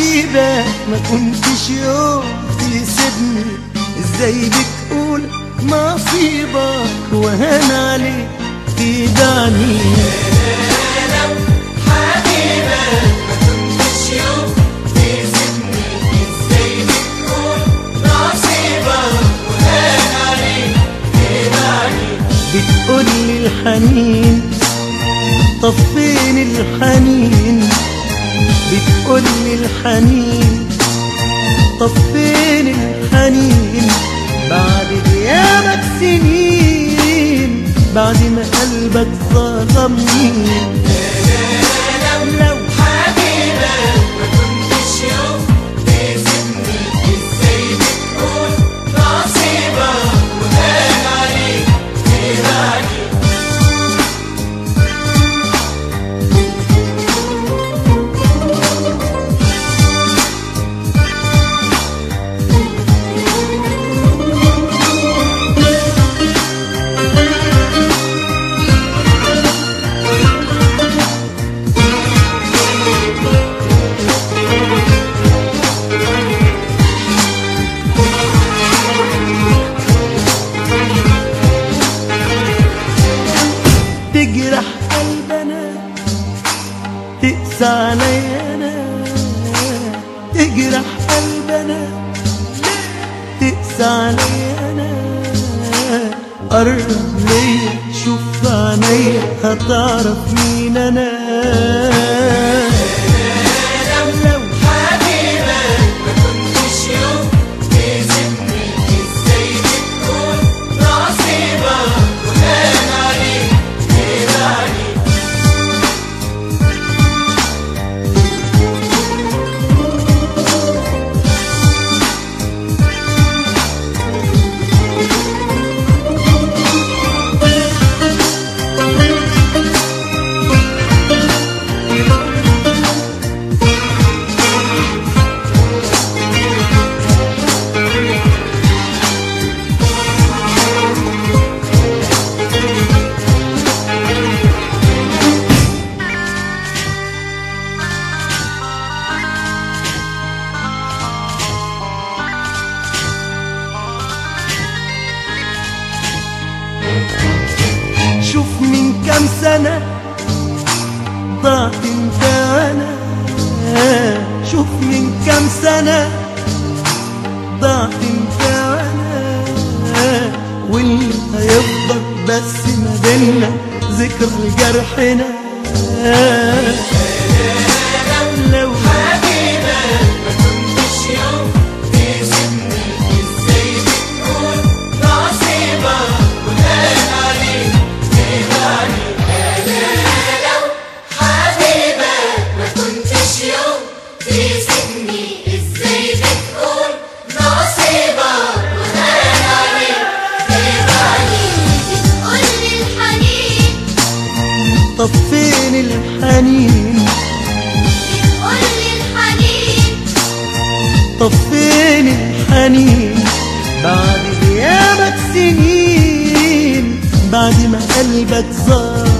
حبيبك ما كنتش يوم تسيبني ازاي بتقول نصيبك وهان عليك تدعني لو حبيبك ما كنتش يوم تسيبني ازاي بتقول نصيبك وهان عليك تدعني بتقولي الحنين طب فين الحنين بتقولي الحنين طب فين الحنين بعد غيابك سنين بعد ما قلبك ظلمني لو حبيبك ما كنتش يوم تسيبني ازاي بتقول نصيبك وهان عليك تدعني تجرح قلبنا تقسى عليا انا تجرح قلبنا تقسى عليا انا قرب ليا شوف في عينيا هتعرف مين انا لو حبيبك ما كنتش يوم تسيبني ازاي بتقول نصيبك وهان عليك تدعني شوف من كام سنة ضاعت انت وانا شوف من كام سنة ضاعت انت وانا واللي هيفضل بس ما بينا ذكرى جرحنا لو حبيبك ما كنتش يوم تسيبني ازاي بتقول نصيبك وهان عليك تدعني لو حبيبك ما كنتش يوم تسيبني ازاي بتقول نصيبك وهان عليك تدعني بتقولي الحنين طب فين الحنين بتقولي الحنين طب فين الحنين بعد غيابك سنين بعد ما قلبك زار